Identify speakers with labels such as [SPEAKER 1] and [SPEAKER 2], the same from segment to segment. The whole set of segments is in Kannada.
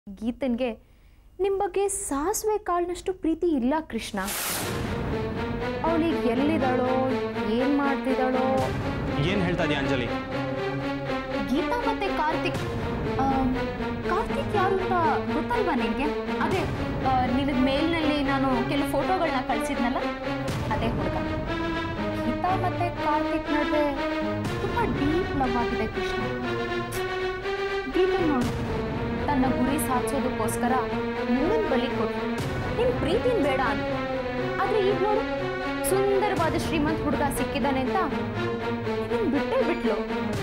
[SPEAKER 1] ಗೀತನ್ಗೆ ನಿಮ್ಮ ಬಗ್ಗೆ ಸಾಸಿವೆ ಕಾಳಿನಷ್ಟು ಪ್ರೀತಿ ಇಲ್ಲ ಕೃಷ್ಣ ಅವಳಿಗೆ ಎಲ್ಲಿದ್ದಾಳೋ ಏನು ಮಾಡ್ತಿದ್ದಾಳೋ
[SPEAKER 2] ಏನು ಹೇಳ್ತಾ ಇದೀಯ ಅಂಜಲಿ
[SPEAKER 1] ಗೀತಾ ಮತ್ತೆ ಕಾರ್ತಿಕ್ ಆ, ಕಾರ್ತಿಕ್ ಯಾರು ಅಂತ ಗೊತ್ತಲ್ವಾ ನಿನಗೆ ಅದೇ ನಿನಗೆ ಮೇಲ್ನಲ್ಲಿ ನಾನು ಕೆಲವು ಫೋಟೋಗಳನ್ನ ಕಳಿಸಿದ್ನಲ್ಲ ಅದೇ ಹುಡುಗ ಗೀತಾ ಮತ್ತೆ ಕಾರ್ತಿಕ್ ನಡುವೆ ತುಂಬ ಡೀಪ್ ಲವ್ ಆಗಿದೆ ಕೃಷ್ಣ ಗೀತಾ ನೋಡು ತನ್ನ ಗುರಿ ಸಾಧಿಸೋದಕ್ಕೋಸ್ಕರ ನಿನ್ನನ್ನು ಬಲಿ ಕೊಟ್ಟು ನಿನ್ ಪ್ರೀತಿನ ಬೇಡ ಅಂತ ಆದ್ರೆ ಈಗ ನೋಡು ಸುಂದರವಾದ ಶ್ರೀಮಂತ ಹುಡುಗ ಸಿಕ್ಕಿದ್ದಾನೆ ಅಂತ ನಿನ್ನ ಬಿಟ್ಟೇ ಬಿಟ್ಲು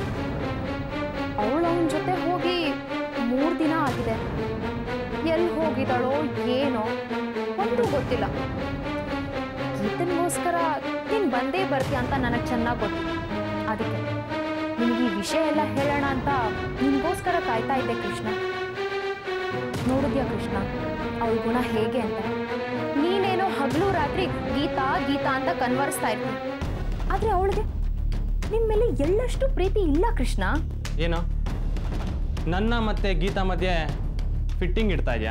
[SPEAKER 1] ಅವಳು ಅವನ ಜೊತೆ ಹೋಗಿ ಮೂರು ದಿನ ಆಗಿದೆ ಎಲ್ಲಿ ಹೋಗಿದ್ದಾಳೋ ಏನೋ ಒಂದು ಗೊತ್ತಿಲ್ಲ ಗೀತನಿಗೋಸ್ಕರ ನೀನು ಬಂದೇ ಬರ್ತೀಯ ಅಂತ ನನಗೆ ಚೆನ್ನಾಗಿ ಗೊತ್ತು ಅದಕ್ಕೆ ನಿನಗೆ ಈ ವಿಷಯ ಎಲ್ಲ ಹೇಳೋಣ ಅಂತ ನಿನಗೋಸ್ಕರ ಕಾಯ್ತಾ ಇದ್ದೆ ಕೃಷ್ಣ ನೋಡಿದ್ಯಾ ಕೃಷ್ಣ ಅವಳ ಗುಣ ಹೇಗೆ ಅಂತ ನೀನೇನೋ ಹಗಲು ರಾತ್ರಿ ಗೀತಾ ಗೀತಾ ಅಂತ ಕನ್ವರ್ಸ್ತಾ ಇರ್ತೀನಿ ಆದರೆ ಅವಳಿಗೆ ನಿನ್ನ ಮೇಲೆ ಎಳ್ಳಷ್ಟು ಪ್ರೀತಿ ಇಲ್ಲ ಕೃಷ್ಣ
[SPEAKER 2] ಏನು ನನ್ನ ಮತ್ತೆ ಗೀತಾ ಮಧ್ಯೆ ಫಿಟ್ಟಿಂಗ್ ಇಡ್ತಾ ಇದೆಯಾ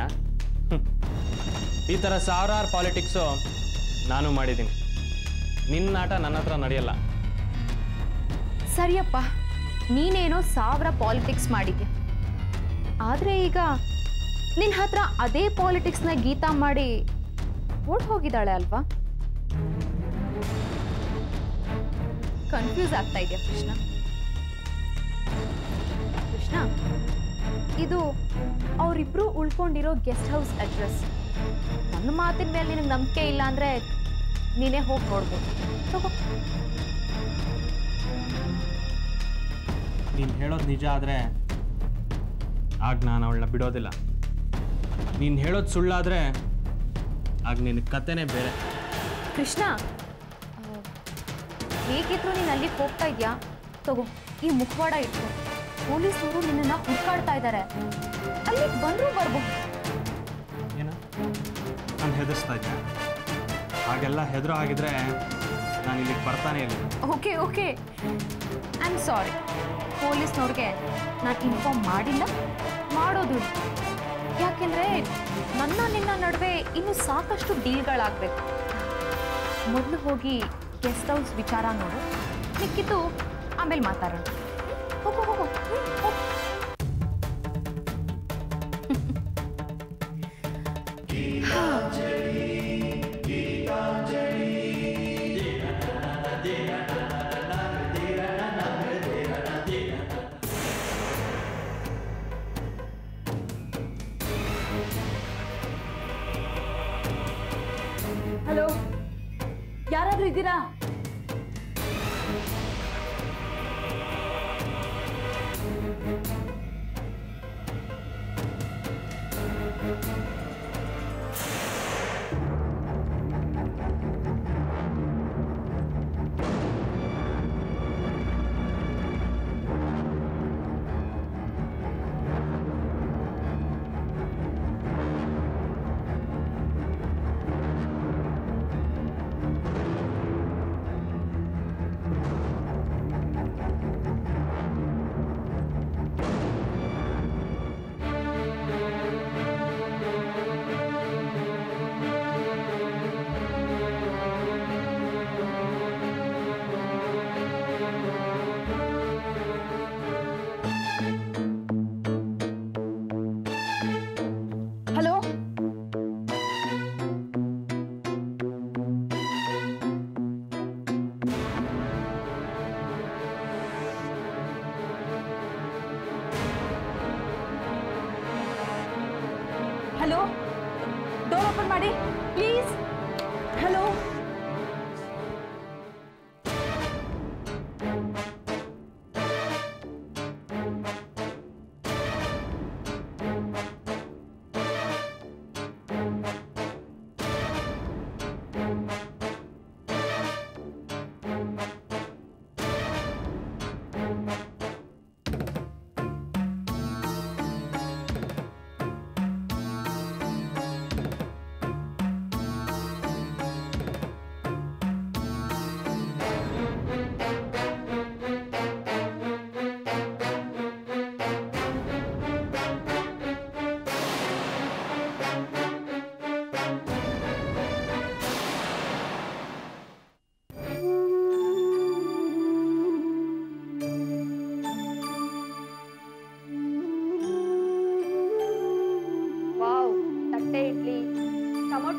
[SPEAKER 2] ಈ ಥರ ಸಾವಿರಾರು ಪಾಲಿಟಿಕ್ಸು ನಾನು ಮಾಡಿದ್ದೀನಿ ನಿನ್ನ ಆಟ ನನ್ನ ಹತ್ರ ನಡೆಯಲ್ಲ
[SPEAKER 1] ಸರಿಯಪ್ಪ ನೀನೇನೋ ಸಾವಿರ ಪಾಲಿಟಿಕ್ಸ್ ಮಾಡಿದ್ಯ ಆದರೆ ಈಗ ನಿನ್ನ ಹತ್ರ ಅದೇ ಪಾಲಿಟಿಕ್ಸ್ನ ಗೀತಾ ಮಾಡಿ ಓಡ್ ಹೋಗಿದ್ದಾಳೆ ಅಲ್ವಾ ಕನ್ಫ್ಯೂಸ್ ಆಗ್ತಾ ಇದೆಯಾ ಕೃಷ್ಣ ಕೃಷ್ಣ ಇದು ಅವರಿಬ್ರು ಉಳ್ಕೊಂಡಿರೋ ಗೆಸ್ಟ್ ಹೌಸ್ ಅಡ್ರೆಸ್ ನನ್ನ ಮಾತಿನ ಮೇಲೆ ನಿನಗೆ ನಂಬಿಕೆ ಇಲ್ಲ ಅಂದರೆ ನೀನೇ ಹೋಗಿ ನೋಡ್ಬೋದು ತಗೋ
[SPEAKER 2] ನೀನು ಹೇಳೋದು ನಿಜ ಆದರೆ ಆಗ ನಾನು ಅವಳನ್ನ ಬಿಡೋದಿಲ್ಲ ನೀನು ಹೇಳೋದು ಸುಳ್ಳಾದರೆ ಆಗ ನಿನ್ನ ಕತೆನೇ ಬೇರೆ
[SPEAKER 1] ಕೃಷ್ಣ ಆ, ಹೇಗಿದ್ರು ನೀನು ಅಲ್ಲಿಗೆ ಹೋಗ್ತಾ ಇದೆಯಾ ತಗೋ ಈ ಮುಖವಾಡ ಇಟ್ಕೊ ಪೊಲೀಸರು ನಿನ್ನನ್ನು ಹುಡ್ಕಾಡ್ತಾ ಇದ್ದಾರೆ ಅಲ್ಲಿಗೆ ಬಂದರೂ ಬರ್ಬೋದು
[SPEAKER 2] ಏನು ನಾನು ಹೆದರ್ಸ್ತಾ ಇದ್ದೆ ಹಾಗೆಲ್ಲ ಹೆದರೋ ಆಗಿದ್ರೆ ನಾನು ಇಲ್ಲಿಗೆ ಬರ್ತಾನೆ ಇಲ್ಲ
[SPEAKER 1] okay okay I am sorry ಪೊಲೀಸ್ನವ್ರಿಗೆ ನಾನು ಇನ್ಫಾರ್ಮ್ ಮಾಡಿಲ್ಲ ಮಾಡೋದು ಇಲ್ಲ. ಯಾಕೆಂದ್ರೆ ನನ್ನ ನಿನ್ನ ನಡುವೆ ಇನ್ನೂ ಸಾಕಷ್ಟು ಡೀಲ್ಗಳಾಗಬೇಕು ಮೊದಲು ಹೋಗಿ ಗೆಸ್ಟ್ ಹೌಸ್ ವಿಚಾರ ನೋಡು ಮಿಕ್ಕಿದ್ದು ಆಮೇಲೆ ಮಾತಾಡೋಣ ಹೋಗು ಹೋಗು ಹ್ಮ್, ಹೋಗು
[SPEAKER 3] ಹಲೋ ಯಾರಾದ್ರೂ ಇದ್ದೀರಾ ಹಲೋ ಹಲೋ ಡೋರ್ ಓಪನ್ ಮಾಡಿ ಪ್ಲೀಸ್ ಹಲೋ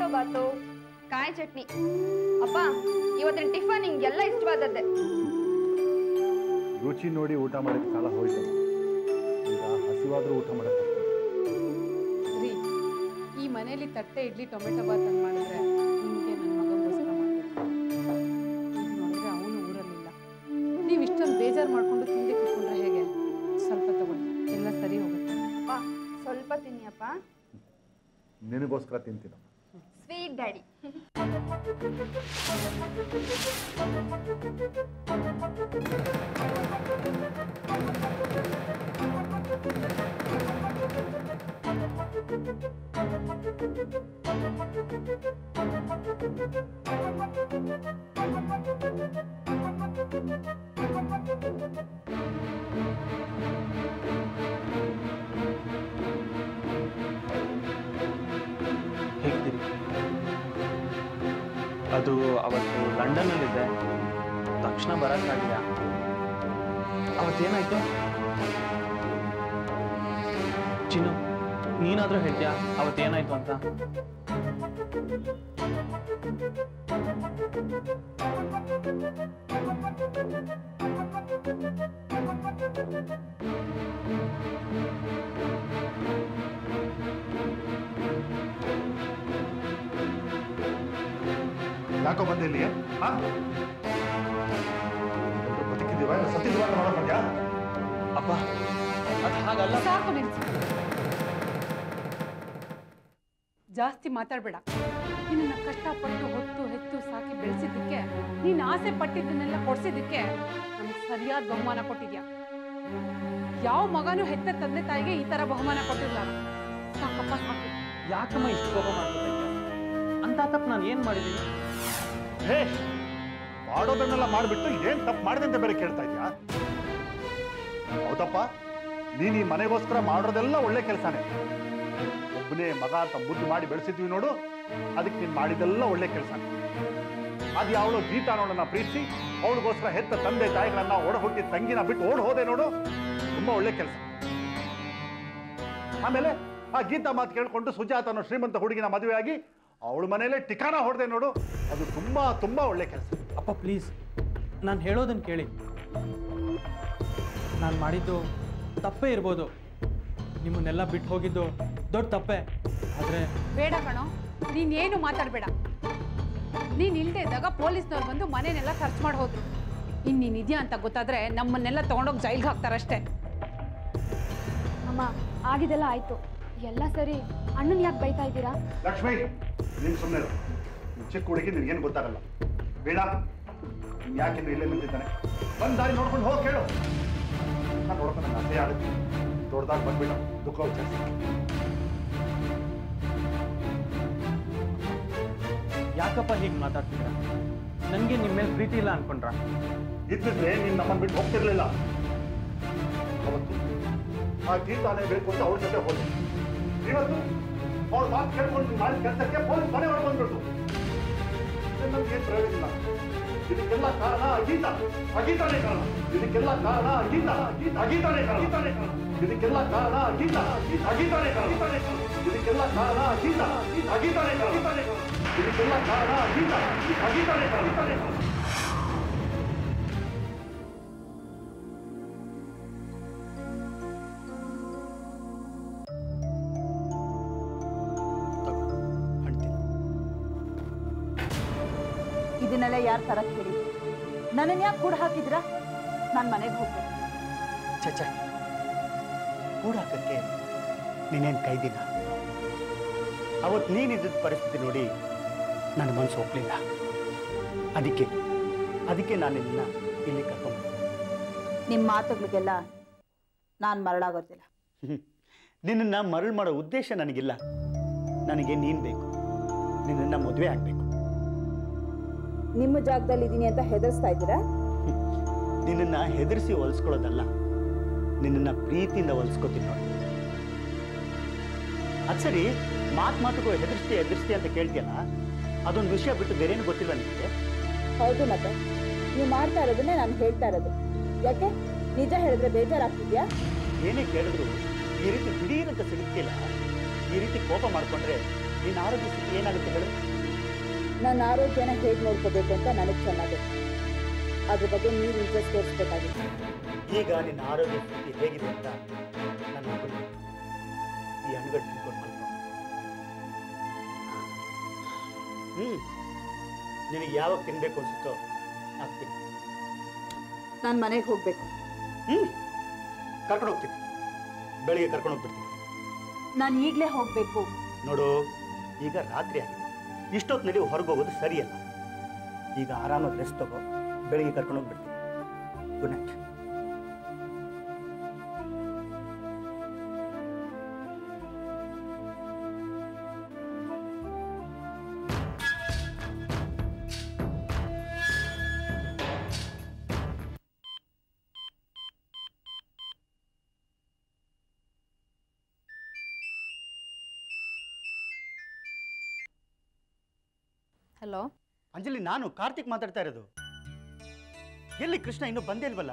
[SPEAKER 4] ಕಬಾಬಾತು ಕಾಯಿ ಚಟ್ನಿ ಅಪ್ಪ ಇವತ್ತಿನ ಟಿಫನ್ ನಿಂಗೆಲ್ಲ ಇಷ್ಟವಾದದ್ದೆ
[SPEAKER 5] ರುಚಿ ನೋಡಿ ಊಟ ಮಾಡೋಕ್ಕೆ ಕಾಲ ಹೋಯ್ತು ಈಗ ಹಸಿವಾದರೂ ಊಟ ಮಾಡೋಕ್ಕೆ
[SPEAKER 6] ರೀ ಈ ಮನೇಲಿ ತಟ್ಟೆ ಇಡ್ಲಿ ಟೊಮೆಟೊ ಬಾತ್ ಅಂತ ಮಾಡಿದ್ರೆ ನಿಮಗೆ ನನ್ನ ಮಗನಿಗೋಸ್ಕರ ಮಾಡಬೇಕು ಈಗ ನೋಡಿದ್ರೆ ಅವನು ಊರಲ್ಲಿಲ್ಲ ನೀವು ಇಷ್ಟೊಂದು ಬೇಜಾರು ಮಾಡ್ಕೊಂಡು ತಿಂದೆ ಕೂತ್ಕೊಂಡ್ರೆ ಹೇಗೆ ಸ್ವಲ್ಪ ತಗೊಳ್ಳಿ ಎಲ್ಲ ಸರಿ ಹೋಗುತ್ತೆ
[SPEAKER 4] ಅಪ್ಪ ಸ್ವಲ್ಪ ತಿನ್ನಿ ಅಪ್ಪ
[SPEAKER 5] ನಿನಗೋಸ್ಕರ ತಿಂತೀನಿ
[SPEAKER 4] ಸ್ವೀಟ್ ಡ್ಯಾಡಿ
[SPEAKER 2] ಹೇಗ್ತೀರಿ ಅದು ಅವತ್ತು ಲಂಡನ್ನಲ್ಲಿದ್ದೆ ತಕ್ಷಣ ಬರೋಕ್ಕಾಗಿಲ್ಲ ಅವತ್ತೇನಾಯ್ತು ಚಿನ್ನು ನೀನಾದರೂ ಹೇಳ್ತೀಯಾ ಅವತ್ತೇನಾಯ್ತು ಅಂತ
[SPEAKER 5] ಯಾಕೋ ಬಂದೆ ಇಲ್ಲಿ ಹಾ ಬದುಕಿದ್ದೀವ ಸತ್ತಿದ್ದೀವ ಅಂತ ನೋಡಕ್ ಬಂದ್ಯಾ
[SPEAKER 2] ಅಪ್ಪ ಅದು ಹಾಗಲ್ಲ
[SPEAKER 6] ಸಾಕು ನಿಲ್ಸಿ ಜಾಸ್ತಿ ಮಾತಾಡಬೇಡ ನಿನ್ನ ಕಷ್ಟಪಟ್ಟು ಹೊತ್ತು ಹೆತ್ತು ಸಾಕಿ ಬೆಳೆಸಿದ್ದಕ್ಕೆ ನೀನು ಆಸೆ ಪಟ್ಟಿದ್ದನ್ನೆಲ್ಲ ಕೊಡ್ಸಿದ್ದಕ್ಕೆ ನಮಗೆ ಸರಿಯಾದ ಬಹುಮಾನ ಕೊಟ್ಟಿದ್ಯಾ ಯಾವ ಮಗನೂ ಹೆತ್ತ ತಂದೆ ತಾಯಿಗೆ ಈ ತರ ಬಹುಮಾನ ಕೊಟ್ಟಿಲ್ಲ ಸಾಕಪ್ಪ ಸಾಕು
[SPEAKER 2] ಯಾಕಮ್ಮ ಇಷ್ಟು ಕೋಪ ಮಾಡ್ತಿದ್ದೆ ಅಂತ ತಪ್ಪು ನಾನು ಏನು ಮಾಡಿದ್ದೀನಿ
[SPEAKER 5] ಹೇ ಮಾಡೋದನ್ನೆಲ್ಲ ಮಾಡಿಬಿಟ್ಟು ಏನ್ ತಪ್ಪು ಮಾಡಿದೆ ಅಂತ ಬೇರೆ ಕೇಳ್ತಾ ಇದ್ಯಾ ಹೌದಪ್ಪ ನೀನ್ ಈ ಮನೆಗೋಸ್ಕರ ಮಾಡೋದೆಲ್ಲ ಒಳ್ಳೆ ಕೆಲಸನೇ ಒಬ್ಬನೇ ಮಗ ಅಂತ ಮುದ್ದು ಮಾಡಿ ಬೆಳೆಸಿದ್ವಿ ನೋಡು ಅದಕ್ಕೆ ನೀನ್ ಮಾಡಿದೆಲ್ಲ ಒಳ್ಳೆ ಕೆಲಸನೇ ಅದು ಯಾವಳು ಗೀತಾ ನೋಡನ್ನ ಪ್ರೀತಿಸಿ ಅವಳಿಗೋಸ್ಕರ ಹೆತ್ತ ತಂದೆ ತಾಯಿಗಳನ್ನ ಓಡ ಹುಟ್ಟಿ ತಂಗಿನ ಬಿಟ್ಟು ಓಡ್ ಹೋದೆ ನೋಡು ತುಂಬಾ ಒಳ್ಳೆ ಕೆಲಸ ಆಮೇಲೆ ಆ ಗೀತಾ ಮಾತು ಕೇಳ್ಕೊಂಡು ಸುಜಾತ ಅನ್ನೋ ಶ್ರೀಮಂತ ಹುಡುಗಿನ ಮದುವೆಯಾಗಿ ಅವಳ ಮನೇಲೆ ಟಿಕಾನ ಹೊಡೆದೆ ನೋಡು ಅದು ತುಂಬಾ ತುಂಬಾ ಒಳ್ಳೆ ಕೆಲಸ
[SPEAKER 2] ಅಪ್ಪ ಪ್ಲೀಸ್ ನಾನು ಹೇಳೋದನ್ನು ಕೇಳಿ ನಾನು ಮಾಡಿದ್ದು ತಪ್ಪೇ ಇರ್ಬೋದು ನಿಮ್ಮನ್ನೆಲ್ಲ ಬಿಟ್ಟು ಹೋಗಿದ್ದು ದೊಡ್ಡ ತಪ್ಪೇ ಆದರೆ
[SPEAKER 6] ಬೇಡ ಕಣೋ ನೀನೇನು ಮಾತಾಡಬೇಡ ನೀನ್ ಇಲ್ದೇ ಇದ್ದಾಗ ಪೊಲೀಸ್ನವ್ರು ಬಂದು ಮನೆನೆಲ್ಲ ಖರ್ಚು ಮಾಡಿ ಹೋದ್ರು ಇನ್ ನೀನ್ ಇದೆಯಾ ಅಂತ ಗೊತ್ತಾದ್ರೆ ನಮ್ಮನ್ನೆಲ್ಲ ತಗೊಂಡೋಗಿ ಜೈಲ್ಗೆ ಹಾಕ್ತಾರಷ್ಟೇ
[SPEAKER 4] ಅಮ್ಮ ಆಗಿದೆಲ್ಲ ಆಯ್ತು ಎಲ್ಲ ಸರಿ ಅಣ್ಣನ್ ಯಾಕೆ ಬೈತಾ ಇದ್ದೀರಾ
[SPEAKER 5] ಲಕ್ಷ್ಮಿ ನೀನ್ ಸುಮ್ಮನೆ ಚಿಕ್ಕ ಹುಡುಗಿ ನಿನ್ಗೇನು ಗೊತ್ತಾಗಲ್ಲ ಬೇಡ ನೀನ್ ಯಾಕೆ ಇಲ್ಲೇ ನಿಂತಿದ್ದಾನೆ ಬಂದ್ ದಾರಿ ನೋಡ್ಕೊಂಡು ಹೋಗಿ ಕೇಳು ನಾನು ನೋಡ್ಕೊಂಡು ನಂಗೆ ಅಸಹ್ಯ ಆಗುತ್ತೆ ದೊಡ್ಡದಾಗಿ ಬಂದ್ಬಿಟ್ಟು ದುಃಖ ವಿಚಾರಿಸಿ
[SPEAKER 2] ಯಾಕಪ್ಪ ಹೀಗೆ ಮಾತಾಡ್ತಿದ್ದೀರಾ ನನಗೆ ನಿಮ್ಮ ಮೇಲೆ ಪ್ರೀತಿ ಇಲ್ಲ ಅನ್ಕೊಂಡ್ರಾ
[SPEAKER 5] ಇದ್ದಿದ್ರೆ ನೀನ್ ನಮ್ಮನ್ನು ಬಿಟ್ಟು ಹೋಗ್ತಿರ್ಲಿಲ್ಲ ಅವತ್ತು ಆ ಗೀತಾನೇ ಬೇಕು ಅಂತ ಅವ್ರ ಜೊತೆ ಹೋದೆ ಇವತ್ತು ಅವ್ರ ಮಾತು ಕೇಳ್ಕೊಂಡು ನೀನ್ ಮಾಡಿದ ಕೆಲಸಕ್ಕೆ ಪೊಲೀಸ್ ಮನೆ ಒಳಗೆ ಬಂದ್ಬಿಟ್ಟು ನಮ್ಗೆ ಏನ್ ಪ್ರಯೋಜನ ಇಲ್ಲ ಇದಕ್ಕೆಲ್ಲ ಕಾರಣ ಅಗೀತ ಅಗೀತಾನೇ ಕಾರಣ ಇದಕ್ಕೆಲ್ಲ ಕಾರಣ ಅಗೀತ ಅಗೀತಾನೇ ಕಾರಣ ಅಗೀತಾನೇ ಕಾರಣ ಇದಕ್ಕೆಲ್ಲ ಕಾರಣ ಅಗೀತ ಅಗೀತಾನೇ ಕಾರಣ ಇದಕ್ಕೆಲ್ಲ ಕಾರಣ ಅಗೀತ ಅಗೀತಾನೇ ಕಾರಣ ಇದಕ್ಕೆಲ್ಲ ಕಾರಣ ಅಗೀತ ಅಗೀತಾನೇ ಕಾರಣ ಅಗೀತಾನೇ ಕಾರಣ
[SPEAKER 3] ಇದನ್ನೆಲ್ಲ ಯಾರು ತರಕ್ ಹೇಳಿ ನನ್ನನ್ನು ಯಾಕೆ ಕೂಡ ಹಾಕಿದ್ರಾ ನಾನು ಮನೆಗೆ ಹೋಗ್ಬೇಕು
[SPEAKER 7] ಚಚ ಕೂಡಾಕಕ್ಕೆ ನೀನೇನು ಕೈದಿನ ಅವತ್ತು ನೀನಿದ್ದ ಪರಿಸ್ಥಿತಿ ನೋಡಿ ನನ್ನ ಮನಸ್ಸು ಒಪ್ಪಲಿಲ್ಲ ಅದಕ್ಕೆ ಅದಕ್ಕೆ ನಾನು ನಿನ್ನ ಇಲ್ಲಿ ಕರ್ಕೊಂಡು
[SPEAKER 3] ನಿಮ್ಮ ಮಾತುಗಳಿಗೆಲ್ಲ ನಾನು ಮರಳಾಗೋದಿಲ್ಲ
[SPEAKER 7] ನಿನ್ನನ್ನು ಮರಳು ಮಾಡೋ ಉದ್ದೇಶ ನನಗಿಲ್ಲ ನನಗೆ ನೀನು ಬೇಕು ನಿನ್ನನ್ನು ಮದುವೆ ಆಗಬೇಕು
[SPEAKER 3] ನಿಮ್ಮ ಜಾಗದಲ್ಲಿ ಇದ್ದೀನಿ ಅಂತ ಹೆದರ್ಸ್ತಾ ಇದ್ದೀರಾ
[SPEAKER 7] ನಿನ್ನನ್ನು ಹೆದರಿಸಿ ಹೊಲಿಸ್ಕೊಳ್ಳೋದಲ್ಲ ನಿನ್ನನ್ನು ಪ್ರೀತಿಯಿಂದ ಹೊಲಿಸ್ಕೊತೀನಿ ನೋಡಿ ಅದು ಸರಿ ಮಾತು ಮಾತುಗೂ ಹೆದರ್ಸ್ತಿ ಹೆದರ್ಸ್ತಿ ಅಂತ ಕೇಳ್ತೀಯಲ್ಲ ಅದೊಂದು ವಿಷಯ ಬಿಟ್ಟು ಬೇರೇನು ಗೊತ್ತಿಲ್ಲ ನಿನಗೆ
[SPEAKER 3] ಹೌದು ಮತ್ತೆ ನೀವು ಮಾಡ್ತಾ ಇರೋದನ್ನೇ ನಾನು ಹೇಳ್ತಾ ಇರೋದು ಯಾಕೆ ನಿಜ ಹೇಳಿದ್ರೆ ಬೇಜಾರಾಗ್ತಿದ್ಯಾ
[SPEAKER 7] ಏನೇ ಕೇಳಿದ್ರು ಈ ರೀತಿ ದಿಢೀರಂತ ಸಿಗುತ್ತಿಲ್ಲ ಈ ರೀತಿ ಕೋಪ ಮಾಡ್ಕೊಂಡ್ರೆ ನಿನ್ನ ಆರೋಗ್ಯ ಸ್ಥಿತಿ ಏನಾಗುತ್ತೆ ಹೇಳು
[SPEAKER 3] ನನ್ನ ಆರೋಗ್ಯನ ಹೇಗೆ ನೋಡ್ಕೋಬೇಕು ಅಂತ ನನಗೆ ಚೆನ್ನಾಗಿ ಅದ್ರ ಬಗ್ಗೆ ನೀವು ಇಂಟ್ರೆಸ್ಟ್ ತೋರಿಸ್ಬೇಕಾಗಿತ್ತು
[SPEAKER 7] ಈಗ ನಿನ್ನ ಆರೋಗ್ಯ ಸ್ಥಿತಿ ಹೇಗಿದೆ ಅಂತ ನನ್ನ ಮಗಳು ಈ ಹಣ್ಣುಗಳು ತಿನ್ಕೊಂಡು ಮಲ್ಕೊ ಹ್ಞೂ ನಿನಗೆ ಯಾವಾಗ ತಿನ್ನಬೇಕು ಅನ್ಸುತ್ತೋ ಆಗ ತಿನ್ನು
[SPEAKER 3] ನಾನು ಮನೆಗೆ ಹೋಗಬೇಕು
[SPEAKER 7] ಹ್ಞೂ ಕರ್ಕೊಂಡು ಹೋಗ್ತೀನಿ ಬೆಳಿಗ್ಗೆ ಕರ್ಕೊಂಡು ಹೋಗ್ಬಿಡ್ತೀನಿ
[SPEAKER 3] ನಾನು ಈಗಲೇ ಹೋಗಬೇಕು
[SPEAKER 7] ನೋಡು ಈಗ ರಾತ್ರಿ ಆಗಿದೆ ಇಷ್ಟೊತ್ತು ನಡಿ ಹೊರಗೆ ಹೋಗೋದು ಸರಿಯಲ್ಲ ಈಗ ಆರಾಮಾಗಿ ರೆಸ್ಟ್ ತಗೋ ಬೆಳಿಗ್ಗೆ ಕರ್ಕೊಂಡು ಹೋಗ್ಬಿಡ್ತೀನಿ ಗುಡ್ ನೈಟ್
[SPEAKER 1] ಹಲೋ
[SPEAKER 7] ಅಂಜಲಿ ನಾನು ಕಾರ್ತಿಕ್ ಮಾತಾಡ್ತಾ ಇರೋದು ಎಲ್ಲಿ ಕೃಷ್ಣ ಇನ್ನೂ ಬಂದೇ ಇಲ್ವಲ್ಲ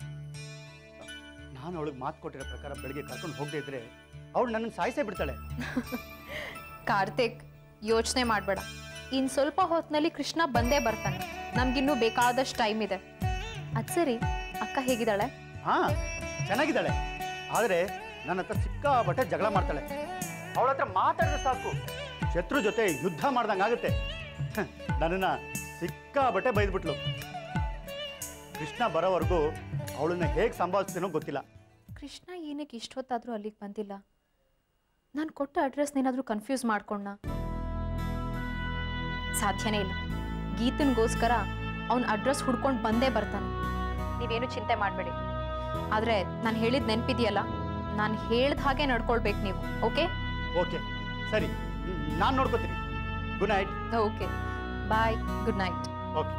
[SPEAKER 7] ನಾನು ಅವಳಿಗೆ ಮಾತು ಕೊಟ್ಟಿರೋ ಪ್ರಕಾರ ಬೆಳಿಗ್ಗೆ ಕರ್ಕೊಂಡು ಹೋಗದೆ ಇದ್ರೆ ಅವಳು ನನ್ನನ್ನು ಸಾಯಿಸೇ ಬಿಡ್ತಾಳೆ
[SPEAKER 1] ಕಾರ್ತಿಕ್ ಯೋಚನೆ ಮಾಡಬೇಡ ಇನ್ನು ಸ್ವಲ್ಪ ಹೊತ್ತಿನಲ್ಲಿ ಕೃಷ್ಣ ಬಂದೇ ಬರ್ತಾನೆ ನಮ್ಗಿನ್ನೂ ಬೇಕಾದಷ್ಟು ಟೈಮ್ ಇದೆ ಅದು ಸರಿ ಅಕ್ಕ ಹೇಗಿದ್ದಾಳೆ
[SPEAKER 7] ಹಾ ಚೆನ್ನಾಗಿದ್ದಾಳೆ ಆದರೆ ನನ್ನ ಹತ್ರ ಸಿಕ್ಕಾಬಟ್ಟೆ ಜಗಳ ಮಾಡ್ತಾಳೆ ಅವಳ ಹತ್ರ ಮಾತಾಡಿದ್ರೆ ಸಾಕು ಶತ್ರು ಜೊತೆ ಯುದ್ಧ ಮಾಡ್ದಂಗಾಗುತ್ತೆ ಹ, ನನ್ನನ್ನ ಸಿಕ್ಕಾಬಟ್ಟೆ ಬೈದ್ಬಿಟ್ಲು ಕೃಷ್ಣ ಬರೋವರೆಗೂ ಅವಳನ್ನ ಹೇಗೆ ಸಂಭಾಳಿಸ್ತೀನೋ ಗೊತ್ತಿಲ್ಲ
[SPEAKER 1] ಕೃಷ್ಣ ಏನಕ್ಕೆ ಇಷ್ಟೊತ್ತಾದರೂ ಅಲ್ಲಿಗೆ ಬಂದಿಲ್ಲ ನಾನು ಕೊಟ್ಟ ಅಡ್ರೆಸ್ ಏನಾದರೂ ಕನ್ಫ್ಯೂಸ್ ಮಾಡ್ಕೊಂಡ ಸಾಧ್ಯನೇ ಇಲ್ಲ ಗೀತನ್ಗೋಸ್ಕರ ಅವನ ಅಡ್ರೆಸ್ ಹುಡ್ಕೊಂಡು ಬಂದೇ ಬರ್ತಾನೆ ನೀವೇನು ಚಿಂತೆ ಮಾಡಬೇಡಿ ಆದರೆ ನಾನು ಹೇಳಿದ ನೆನಪಿದೆಯಲ್ಲ ನಾನು ಹೇಳ್ದ ಹಾಗೆ ನಡ್ಕೊಳ್ಬೇಕು ನೀವು ಓಕೆ
[SPEAKER 7] ಓಕೆ ಸರಿ ನಾನು ನೋಡ್ಕೋತೀನಿ good night
[SPEAKER 1] okay bye good night
[SPEAKER 7] okay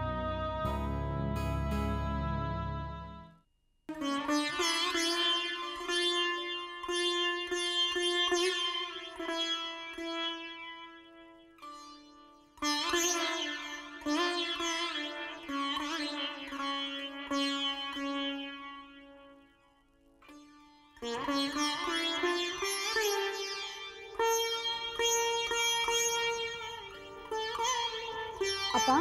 [SPEAKER 4] ಅಪ್ಪ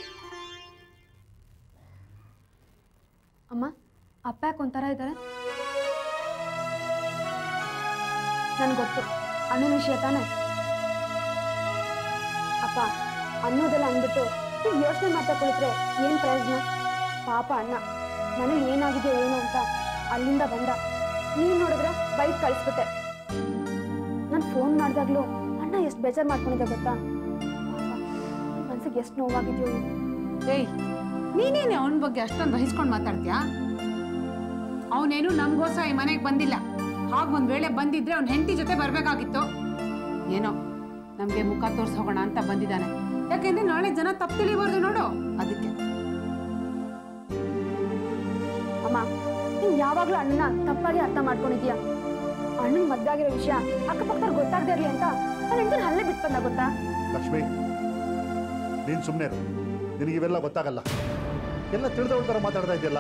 [SPEAKER 4] ಅಮ್ಮ ಅಪ್ಪ ಯಾಕೆ ಒಂಥರ ಇದ್ದಾರೆ ನನ್ಗೆ ಗೊತ್ತು ಅಣ್ಣನ ವಿಷಯ ತಾನೆ ಅಪ್ಪ ಅನ್ನೋದೆಲ್ಲ ಅಂದ್ಬಿಟ್ಟು ನೀವು ಯೋಚನೆ ಮಾಡ್ತಾ ಕುಳಿತ್ರೆ ಏನು ಪ್ರಯೋಜನ ಪಾಪ ಅಣ್ಣ ಮನೇಲಿ ಏನಾಗಿದೆಯೋ ಏನೋ ಅಂತ ಅಲ್ಲಿಂದ ಬಂದ ನೀನು ನೋಡಿದ್ರೆ ಬೈಕ್ ಕಳಿಸ್ಬಿಟ್ಟೆ ನಾನು ಫೋನ್ ಮಾಡಿದಾಗ್ಲೂ ಅಣ್ಣ ಎಷ್ಟು ಬೇಜಾರು ಮಾಡ್ಕೊಂಡಿದ್ದೆ ಗೊತ್ತಾ ಮನ್ಸಿಗೆ ಎಷ್ಟು ನೋವಾಗಿದೆಯೋ ಏನೋ.
[SPEAKER 6] ಏಯ್ ನೀನೇನೆ ಅವನ ಬಗ್ಗೆ ಅಷ್ಟೊಂದು ವಹಿಸ್ಕೊಂಡು ಮಾತಾಡ್ತೀಯಾ ಅವನೇನು ನಮಗೋಸ್ಕರ ಈ ಮನೆಗೆ ಬಂದಿಲ್ಲ ಹಾಗ ಒಂದ್ ವೇಳೆ ಬಂದಿದ್ರೆ ಅವ್ನ ಹೆಂಡತಿ ಜೊತೆ ಬರ್ಬೇಕಾಗಿತ್ತು ಏನೋ ನಮ್ಗೆ ಮುಖ ತೋರ್ಸ್ ಹೋಗೋಣ ಅಂತ ಬಂದಿದ್ದಾನೆ ಯಾಕೆಂದ್ರೆ ನಾಳೆ ಜನ ತಪ್ಪು ತಿಳಿಬಾರ್ದು ನೋಡು ಅದಕ್ಕೆ
[SPEAKER 4] ಅಮ್ಮ ನೀನ್ ಯಾವಾಗ್ಲೂ ಅಣ್ಣನ ತಪ್ಪಾಗಿ ಅರ್ಥ ಮಾಡ್ಕೊಂಡಿದ್ಯಾ ಅಣ್ಣನ ಮದ್ವೆ ಆಗಿರೋ ವಿಷಯ ಅಕ್ಕಪಕ್ಕದವ್ರು ಗೊತ್ತಾಗದೇ ಇರ್ಲಿ ಅಂತ ನನ್ನ ಹೆಂಡತಿನ ಹಲ್ಲೆ ಬಿಟ್ಟು ಬಂದ ಗೊತ್ತಾ
[SPEAKER 5] ಲಕ್ಷ್ಮಿ ನೀನು ಸುಮ್ಮನೆ ಇರು ನಿನಗೆ ಇವೆಲ್ಲ ಗೊತ್ತಾಗಲ್ಲ ಎಲ್ಲ ತಿಳಿದವಳ ಥರ ಮಾತಾಡ್ತಾ ಇದೆಯಲ್ಲ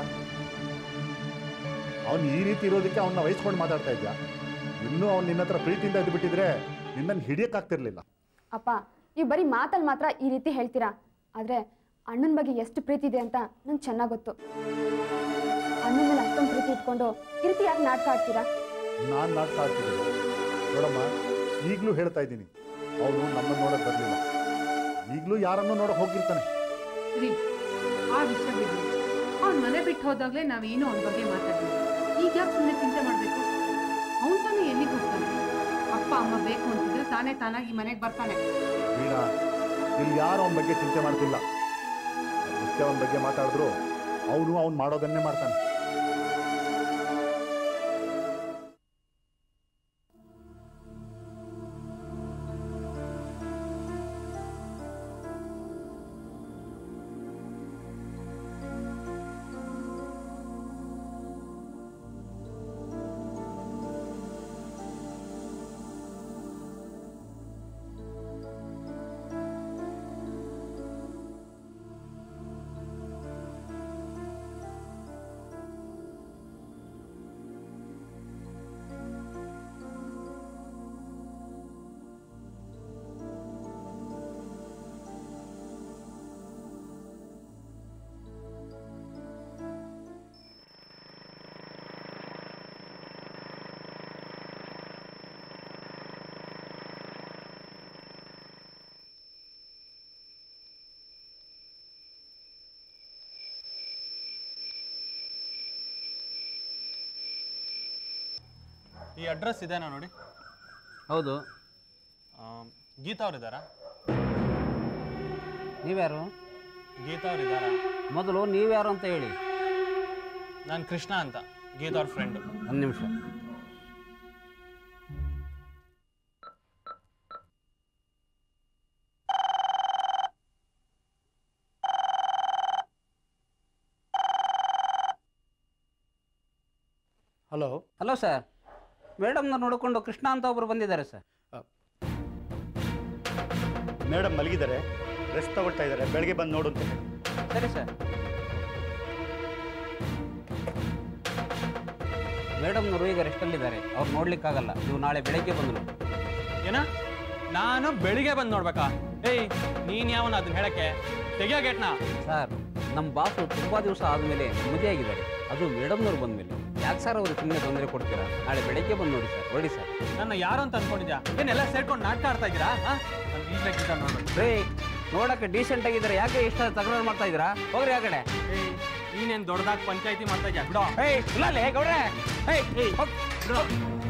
[SPEAKER 5] ಅವನು ಈ ರೀತಿ ಇರೋದಕ್ಕೆ ಅವನ್ನ ವಹಿಸ್ಕೊಂಡು ಮಾತಾಡ್ತಾ ಇದ್ಯಾ ಇನ್ನೂ ಅವ್ನು ನಿನ್ನ ಹತ್ರ ಪ್ರೀತಿಯಿಂದ ಇದ್ದು ಬಿಟ್ಟಿದ್ರೆ ನಿನ್ನನ್ನು ಹಿಡಿಯೋಕ್ಕಾಗ್ತಿರ್ಲಿಲ್ಲ
[SPEAKER 4] ಅಪ್ಪ ನೀವು ಬರೀ ಮಾತಲ್ಲಿ ಮಾತ್ರ ಈ ರೀತಿ ಹೇಳ್ತೀರಾ ಆದ್ರೆ ಅಣ್ಣನ ಬಗ್ಗೆ ಎಷ್ಟು ಪ್ರೀತಿ ಇದೆ ಅಂತ ನಂಗೆ ಚೆನ್ನಾಗಿ ಗೊತ್ತು ಅಣ್ಣನ ಮೇಲೆ ಅಷ್ಟೊಂದು ಪ್ರೀತಿ ಇಟ್ಕೊಂಡು ಈ ರೀತಿ ಯಾಕೆ ನಾಟಕ ಆಡ್ತೀರಾ
[SPEAKER 5] ನಾನು ನಾಟಕ ಆಡ್ತಿದ್ದೀನಿ ನೋಡಮ್ಮ ಈಗಲೂ ಹೇಳ್ತಾ ಇದ್ದೀನಿ ಅವನು ನಮ್ಮನ್ನು ನೋಡೋಕೆ ಬರಲಿಲ್ಲ ಈಗಲೂ ಯಾರನ್ನೂ ನೋಡೋಕೆ ಹೋಗಿರ್ತಾನೆ
[SPEAKER 6] ರೀ ಆ ವಿಷಯ ಬಿಡಿ ಅವ್ನ ಮನೆ ಬಿಟ್ಟು ಹೋದಾಗಲೇ ನಾವೇನೋ ಅವನ ಬಗ್ಗೆ ಮಾತಾಡ್ತೀವಿ ಈಗ ಯಾಕೆ ಸುಮ್ಮನೆ ಚಿಂತೆ ಮಾಡಬೇಕು ಅವನು ತಾನೇ ಎಲ್ಲಿಗೆ ಹೋಗ್ತಾನೆ ಅಪ್ಪ ಅಮ್ಮ ಬೇಕು ಅಂತಿದ್ರೆ ತಾನೇ ತಾನಾಗಿ ಮನೆಗೆ ಬರ್ತಾನೆ
[SPEAKER 5] ವೀಣಾ ಇಲ್ಲಿ ಯಾರು ಅವನ ಬಗ್ಗೆ ಚಿಂತೆ ಮಾಡ್ತಿಲ್ಲ ನಿತ್ಯ ಅವನ ಬಗ್ಗೆ ಮಾತಾಡಿದ್ರು ಅವನು ಅವ್ನು ಮಾಡೋದನ್ನೇ ಮಾಡ್ತಾನೆ
[SPEAKER 2] ಈ ಅಡ್ರೆಸ್ ಇದೇನಾ ನೋಡಿ
[SPEAKER 8] ಹೌದು
[SPEAKER 2] ಆ, ಗೀತಾ ಅವ್ರು ಇದ್ದಾರಾ
[SPEAKER 8] ನೀವ್ಯಾರು
[SPEAKER 2] ಗೀತಾ ಅವ್ರು ಇದ್ದಾರಾ
[SPEAKER 8] ಮೊದಲು ನೀವ್ಯಾರು ಅಂತ ಹೇಳಿ
[SPEAKER 2] ನಾನು ಕೃಷ್ಣ ಅಂತ ಗೀತಾ ಅವ್ರ ಫ್ರೆಂಡು
[SPEAKER 8] ಒಂದು ನಿಮಿಷ
[SPEAKER 7] ಹಲೋ
[SPEAKER 8] ಹಲೋ ಸರ್ ಮೇಡಮ್ನ ನೋಡಿಕೊಂಡು ಕೃಷ್ಣ ಅಂತ ಒಬ್ಬರು ಬಂದಿದ್ದಾರೆ ಸರ್
[SPEAKER 7] ಮೇಡಮ್ ಮಲಗಿದ್ದಾರೆ ರೆಸ್ಟ್ ತಗೊಳ್ತಾ ಇದ್ದಾರೆ ಬೆಳಗ್ಗೆ ಬಂದು ನೋಡು ಅಂತ ಹೇಳಿ
[SPEAKER 8] ಸರಿ ಸರ್ ಮೇಡಮ್ನವರು ಈಗ ರೆಸ್ಟಲ್ಲಿದ್ದಾರೆ ಅವ್ರು ನೋಡ್ಲಿಕ್ಕಾಗಲ್ಲ ನೀವು ನಾಳೆ ಬೆಳಗ್ಗೆ ಬಂದು ನೋಡಿ
[SPEAKER 2] ಏನ ನಾನು ಬೆಳಿಗ್ಗೆ ಬಂದು ನೋಡ್ಬೇಕಾ ಏಯ್ ನೀನ್ ಯಾವನ ಅದನ್ನ ಹೇಳಕ್ಕೆ ತೆಗಿಯೋ ಗೇಟ್ನ
[SPEAKER 8] ಸರ್ ನಮ್ಮ ಬಾಸು ತುಂಬ ದಿವಸ ಆದಮೇಲೆ ನೆಮ್ಮದಿಯಾಗಿದ್ದಾರೆ ಅದು ಮೇಡಮ್ನವ್ರು ಬಂದಮೇಲೆ ಯಾಕೆ ಸರ್ ಅವರು ಸುಮ್ಮನೆ ತೊಂದರೆ ಕೊಡ್ತೀರಾ ನಾಳೆ ಬೆಳಗ್ಗೆ ಬಂದು ನೋಡಿ ಸರ್ ಹೊರಡಿ ಸರ್
[SPEAKER 2] ನನ್ನ ಯಾರು ಅಂತ ಅನ್ಕೊಂಡಿದ್ಯಾ ಏನೆಲ್ಲ ಸೇರ್ಕೊಂಡು ನಾಟಕ ಆಡ್ತಾ ಇದ್ದೀರಾ ನಾನು ಈಗಲೇ ಗೀತಾ ನೋಡ್ಬೇಕು
[SPEAKER 8] ರೇ ನೋಡಕ್ಕೆ ಡೀಸೆಂಟ್ ಆಗಿದ್ದಾರೆ ಯಾಕೆ ಇಷ್ಟ ತಕರಾರು ಮಾಡ್ತಾ ಇದ್ದೀರಾ ಹೋಗ್ರಿ ಆ ಕಡೆ
[SPEAKER 2] ಏಯ್ ನೀನೇನ್ ದೊಡ್ಡದಾಗಿ ಪಂಚಾಯತಿ ಮಾಡ್ತಾ ಇದ್ಯಾ ಬಿಡೋ
[SPEAKER 8] ಏಯ್ ಇಲ್ಲ ಲೇ, ಗೌಡ್ರೆ ಏಯ್ ಹೋಗ್, ಬಿಡು.